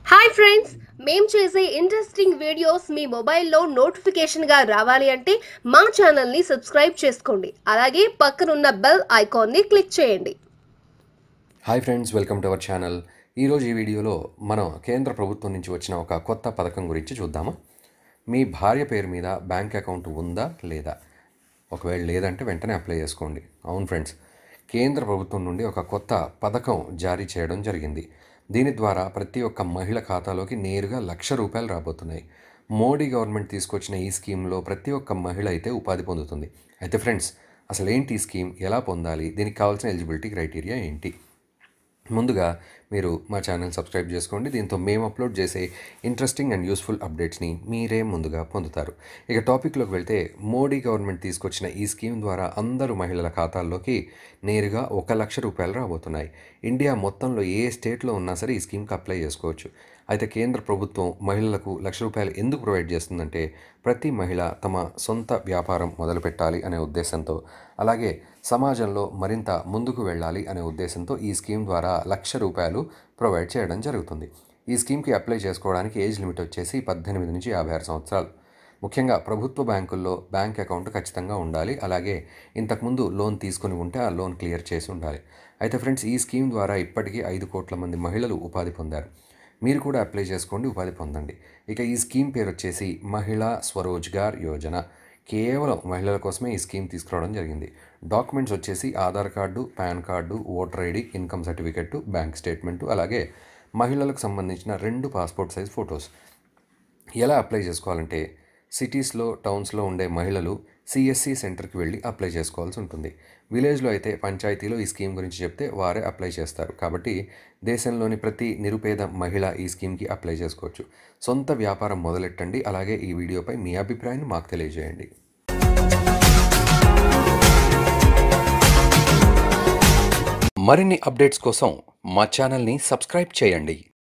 hi friends మేం చేసే interesting videos మీ మొబైల్లో నోటిఫికేషన్గా రావాలి అంటే మా ఛానల్ని సబ్స్క్రైబ్ చేసుకోండి అలాగే పక్కనున్న బెల్ ఐకాన్ని క్లిక్ చేయండి hi friends welcome to our channel ఈరోజు ఈ వీడియోలో మనం కేంద్ర ప్రభుత్వం నుంచి వచ్చిన ఒక కొత్త పథకం గురించి చూద్దామా మీ భార్య పేరు మీద బ్యాంక్ అకౌంట్ ఉందా లేదా ఒకవేళ లేదంటే వెంటనే అప్లై చేసుకోండి అవును ఫ్రెండ్స్ కేంద్ర ప్రభుత్వం నుండి ఒక కొత్త పథకం జారీ చేయడం జరిగింది దీని ద్వారా ప్రతి ఒక్క మహిళ ఖాతాలోకి నేరుగా లక్ష రూపాయలు రాబోతున్నాయి మోడీ గవర్నమెంట్ తీసుకొచ్చిన ఈ స్కీమ్లో ప్రతి ఒక్క మహిళ అయితే ఉపాధి పొందుతుంది అయితే ఫ్రెండ్స్ అసలు ఏంటి ఈ స్కీమ్ ఎలా పొందాలి దీనికి కావాల్సిన ఎలిజిబిలిటీ క్రైటీరియా ఏంటి ముందుగా మీరు మా ఛానల్ సబ్స్క్రైబ్ చేసుకోండి దీంతో మేము అప్లోడ్ చేసే ఇంట్రెస్టింగ్ అండ్ యూస్ఫుల్ అప్డేట్స్ని మీరే ముందుగా పొందుతారు ఇక టాపిక్లోకి వెళ్తే మోడీ గవర్నమెంట్ తీసుకొచ్చిన ఈ స్కీమ్ ద్వారా అందరూ మహిళల ఖాతాల్లోకి నేరుగా ఒక లక్ష రూపాయలు రాబోతున్నాయి ఇండియా మొత్తంలో ఏ స్టేట్లో ఉన్నా సరే ఈ స్కీమ్కి అప్లై చేసుకోవచ్చు అయితే కేంద్ర ప్రభుత్వం మహిళలకు లక్ష రూపాయలు ఎందుకు ప్రొవైడ్ చేస్తుందంటే ప్రతి మహిళ తమ సొంత వ్యాపారం మొదలుపెట్టాలి అనే ఉద్దేశంతో అలాగే సమాజంలో మరింత ముందుకు వెళ్ళాలి అనే ఉద్దేశంతో ఈ స్కీమ్ ద్వారా లక్ష రూపాయలు ప్రొవైడ్ చేయడం జరుగుతుంది ఈ స్కీమ్కి అప్లై చేసుకోవడానికి ఏజ్ లిమిట్ వచ్చేసి పద్దెనిమిది నుంచి యాభై ఆరు సంవత్సరాలు ముఖ్యంగా ప్రభుత్వ బ్యాంకుల్లో బ్యాంక్ అకౌంట్ ఖచ్చితంగా ఉండాలి అలాగే ఇంతకుముందు లోన్ తీసుకుని ఉంటే ఆ లోన్ క్లియర్ చేసి ఉండాలి అయితే ఫ్రెండ్స్ ఈ స్కీమ్ ద్వారా ఇప్పటికీ ఐదు కోట్ల మంది మహిళలు ఉపాధి పొందారు మీరు కూడా అప్లై చేసుకోండి ఉపాధి పొందండి ఇక ఈ స్కీమ్ పేరు వచ్చేసి మహిళా స్వరోజ్గార్ యోజన కేవలం మహిళల కోసమే ఈ స్కీమ్ తీసుకురావడం జరిగింది డాక్యుమెంట్స్ వచ్చేసి Aadhaar card PAN card voter ID income certificate bank statement అలాగే మహిళలకు సంబంధించిన రెండు పాస్పోర్ట్ సైజ్ ఫొటోస్ ఎలా అప్లై చేసుకోవాలంటే సిటీస్లో టౌన్స్లో ఉండే మహిళలు సిఎస్సి సెంటర్కి వెళ్ళి అప్లై చేసుకోవాల్సి ఉంటుంది విలేజ్లో అయితే పంచాయతీలో ఈ స్కీమ్ గురించి చెప్తే వారే అప్లై చేస్తారు కాబట్టి దేశంలోని ప్రతి నిరుపేద మహిళ ఈ స్కీమ్కి అప్లై చేసుకోవచ్చు సొంత వ్యాపారం మొదలెట్టండి అలాగే ఈ వీడియోపై మీ అభిప్రాయాన్ని మాకు తెలియజేయండి మరిన్ని అప్డేట్స్ కోసం మా ఛానల్ని సబ్స్క్రైబ్ చేయండి